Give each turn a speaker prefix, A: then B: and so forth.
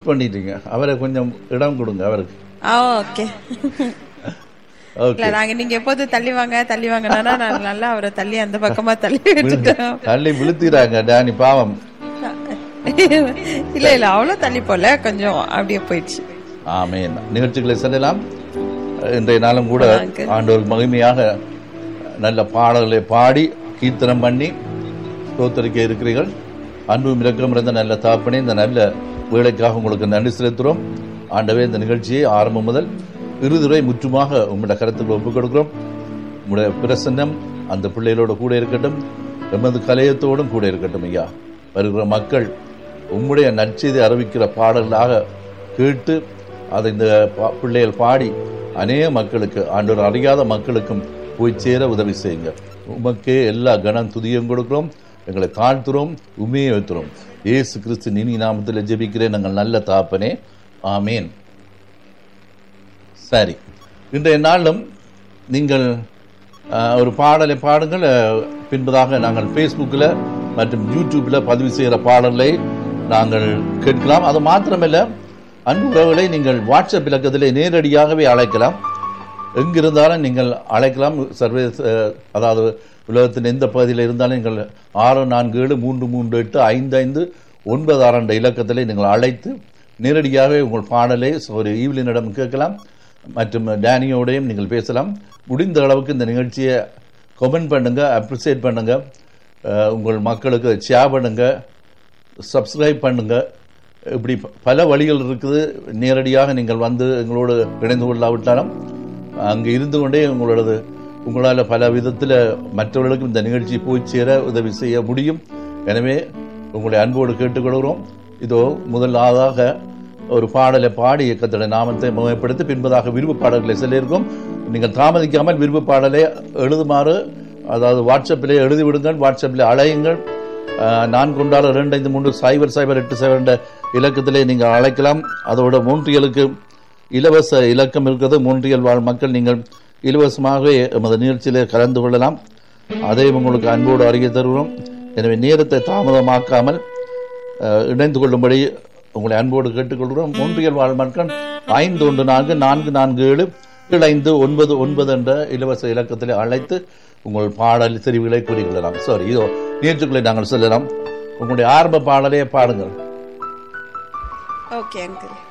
A: பண்ணிட்டீங்க அவரை கொஞ்சம் இடம் கொடுங்க அவருக்கு
B: ஆ ஓகே
A: ஓகே
B: இல்ல நாங்க நீங்க எப்போது தள்ளி வாங்க தள்ளி வாங்கினா நான் நல்லா அவரை தள்ளி அந்த பக்கமா தள்ளி விட்டுட்டோம்
A: தள்ளி விழுத்திடுறாங்க டேனி பாவம்
B: இல்ல இல்ல அவ்வளவு தள்ளி போல கொஞ்சம் அப்படியே போயிடுச்சு
A: ஆமென் நிகழ்ச்சிகளை செல்லலாம் இன்றைய நாளும் கூட
B: uncle.
A: ஆண்டவர் மகிமையாக நல்ல பாடல்களை பாடி கீர்த்தனம் பண்ணி ஸ்தோத்தரிக்க இருக்கிறீர்கள் அன்பும் இரக்கம் இருந்த நல்ல தாப்பனே இந்த நல்ல வேலைக்காக உங்களுக்கு நன்றி செலுத்துகிறோம் ஆண்டவே இந்த நிகழ்ச்சியை ஆரம்பம் முதல் இறுதிரை முற்றுமாக உங்களுடைய கருத்துக்களை ஒப்புக் கொடுக்கிறோம் உங்களுடைய பிரசன்னம் அந்த பிள்ளைகளோட கூட இருக்கட்டும் எமது கலையத்தோடும் கூட இருக்கட்டும் ஐயா வருகிற மக்கள் உம்முடைய நற்செய்தி அறிவிக்கிற பாடல்களாக கேட்டு அதை இந்த பா- பிள்ளைகள் பாடி அநேக மக்களுக்கு ஆண்டவர் அறியாத மக்களுக்கும் போய் சேர உதவி செய்யுங்க உமக்கே எல்லா கனம் துதியும் கொடுக்கிறோம் எங்களை தாழ்த்துறோம் உண்மையை வைத்துறோம் இயேசு கிறிஸ்து நினி நாமத்தில் ஜெபிக்கிறேன் நாங்கள் நல்ல தாப்பனே ஆமேன் சரி இன்றைய நாளிலும் நீங்கள் அஹ், ஒரு பாடலை பாடுங்கள் அஹ், பின்பதாக நாங்கள் ஃபேஸ்புக்கில் மற்றும் யூடியூப்பில் பதிவு செய்கிற பாடலை நாங்கள் கேட்கலாம் அது மாத்திரமல்ல அன்பு உறவுகளை நீங்கள் வாட்ஸ்அப் இலக்கத்திலே நேரடியாகவே அழைக்கலாம் எங்கிருந்தாலும் நீங்கள் அழைக்கலாம் சர்வதேச அஹ், அதாவது உலகத்தின் எந்த பகுதியில் இருந்தாலும் நீங்கள் ஆறு நான்கு ஏழு மூன்று மூன்று எட்டு ஐந்து ஐந்து ஒன்பது ஆறு என்ற இலக்கத்திலே நீங்கள் அழைத்து நேரடியாகவே உங்கள் பாடலை ஒரு ஈவிலினிடம் கேட்கலாம் மற்றும் டேனியோடையும் நீங்கள் பேசலாம் முடிந்த அளவுக்கு இந்த நிகழ்ச்சியை கமெண்ட் பண்ணுங்க அப்ரிசியேட் பண்ணுங்க அஹ், உங்கள் மக்களுக்கு ஷேர் பண்ணுங்க சப்ஸ்கிரைப் பண்ணுங்க இப்படி ப- பல வழிகள் இருக்குது நேரடியாக நீங்கள் வந்து எங்களோடு இணைந்து கொள்ளாவிட்டாலும் அங்கே இருந்து கொண்டே உங்களோடது உங்களால் பல விதத்தில் மற்றவர்களுக்கும் இந்த நிகழ்ச்சி போய் சேர உதவி செய்ய முடியும் எனவே உங்களுடைய அன்போடு கேட்டுக்கொள்கிறோம் இதோ முதலாவதாக ஒரு பாடலை பாடி இயக்கத்தோட நாமத்தை முகப்படுத்தி பின்பதாக விருப்ப பாடல்களை சொல்லியிருக்கோம் நீங்கள் தாமதிக்காமல் விருப்ப பாடலை எழுதுமாறு அதாவது வாட்ஸ்அப்பிலே எழுதி விடுங்கள் வாட்ஸ்அப்பில் அழையுங்கள் அஹ், நான் கொண்டாட ரெண்டு ஐந்து மூன்று சைபர் சைபர் எட்டு சைபர் என்ற இலக்கத்திலே நீங்கள் அழைக்கலாம் அதோட மூன்றியலுக்கு இலவச இலக்கம் இருக்கிறது மூன்றியல் வாழ் மக்கள் நீங்கள் இலவசமாகவே எமது நிகழ்ச்சியிலே கலந்து கொள்ளலாம் அதையும் உங்களுக்கு அன்போடு அறிய தருகிறோம் எனவே நேரத்தை தாமதமாக்காமல் அஹ், இணைந்து கொள்ளும்படி உங்களை அன்போடு கேட்டுக்கொள்கிறோம் மூன்றியல் வாழ் மக்கள் ஐந்து ஒன்று நான்கு நான்கு நான்கு ஏழு ஏழு ஐந்து ஒன்பது ஒன்பது என்ற இலவச இலக்கத்திலே அழைத்து உங்கள் பாடல் தெரிவுகளை கூறிக்கொள்ளலாம் சாரி இதோ நிகழ்ச்சிகளை நாங்கள் சொல்லலாம் உங்களுடைய ஆரம்ப பாடலையே பாடுங்கள்
B: ஓகே அங்கிள்